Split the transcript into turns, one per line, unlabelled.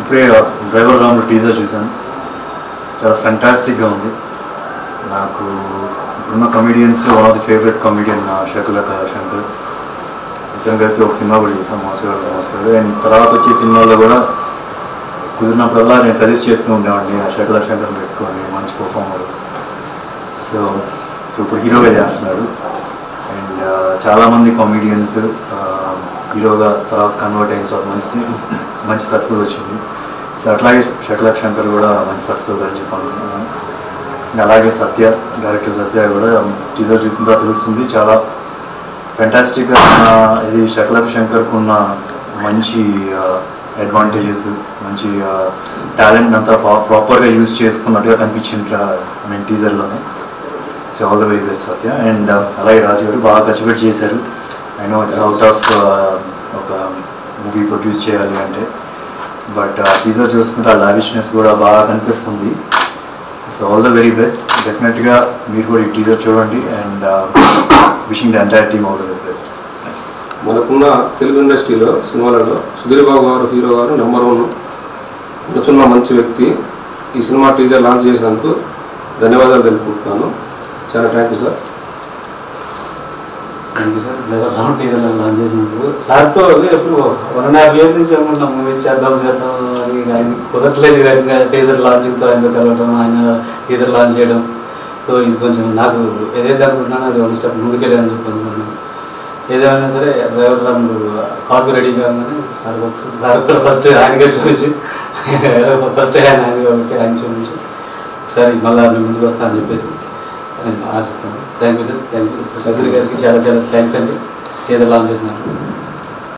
ఇప్పుడే డ్రైవర్ రాముడు టీజర్ చూశాను చాలా ఫెంటాస్టిక్గా ఉంది నాకు ఇప్పుడున్న comedians one of the favourite comedian శకులక శంకర్ ఇద్దరం కలిసి ఒక సినిమా కూడా చూసాం మోసగాడు మోసగాడు అండ్ తర్వాత వచ్చే సినిమాల్లో కూడా కుదిరినప్పుడల్లా నేను సజెస్ట్ చేస్తూ ఉండేవాడిని ఆ శకుల శంకర్ పెట్టుకోండి మంచి పర్ఫార్మర్ సో సో ఇప్పుడు హీరోగా చేస్తున్నాడు అండ్ చాలామంది కామెడియన్స్ హీరోగా తర్వాత కన్వర్ట్ అయిన తర్వాత మంచి మంచి సక్సెస్ వచ్చింది సో అట్లాగే శకల శంకర్ కూడా మంచి సక్సెస్ అవుతారని చెప్పి అనుకుంటున్నాను అండ్ అలాగే సత్య డైరెక్టర్ సత్య కూడా టీజర్ చూసిన తర్వాత తెలుస్తుంది చాలా ఫెంటాస్టిక్గా ఉన్న ఇది శకల శంకర్కు ఉన్న మంచి అడ్వాంటేజెస్ మంచి టాలెంట్ అంతా ప్రాపర్గా యూజ్ చేసుకున్నట్టుగా కనిపించింది ఐ మీన్ టీజర్లోనే it's all the very best Satya and అలాగే రాజు గారు బాగా ఖర్చు పెట్టి చేశారు I know it's out of ఒక మూవీ ప్రొడ్యూస్ చేయాలి అంటే బట్ టీజర్ చూస్తుంటే ఆ లావిష్నెస్ కూడా బాగా కనిపిస్తుంది so all the very best డెఫినెట్గా మీరు కూడా ఈ టీజర్ చూడండి and wishing the entire team all the very best
మనకున్న తెలుగు ఇండస్ట్రీలో సినిమాలలో సుధీర్ బాబు గారు హీరో గారు నెంబర్ వన్ కూర్చున్న మంచి వ్యక్తి ఈ సినిమా టీజర్ లాంచ్ చేసినందుకు ధన్యవాదాలు తెలుపుకుంటున్నాను చాలా thank you sir
thank you sir లేదా రౌండ్ టీజర్ లాంచ్ చేసినందుకు సార్తో ఎప్పుడు వన్ అండ్ హాఫ్ ఇయర్ నుంచి అనుకుంటున్నాం మూవీ చేద్దాం చేద్దాం అని ఆయన కుదరట్లేదు కానీ టీజర్ లాంచింగ్తో ఆయనతో కలవడం ఆయన టీజర్ లాంచ్ చేయడం సో ఇది కొంచెం నాకు ఏదైతే అనుకుంటున్నానో అది వన్ స్టెప్ ముందుకెళ్ళాలని చెప్పి అనుకుంటున్నాను ఏదేమైనా సరే డ్రైవర్ రాముడు కాపీ రెడీ కాగానే సార్ ఒకసారి సార్ కూడా ఫస్ట్ ఆయనకే చూపించి ఫస్ట్ ఆయన ఆయన కాబట్టి ఆయన చూపించి ఒకసారి మళ్ళీ మీ ముందుకు వస్తా అని చెప్పేసి నేను ఆశిస్తాను thank you sir thank you సజ్జరి గారికి చాలా చాలా థ్యాంక్స్ అండి టీజర్ లాంచ్ చేసినారు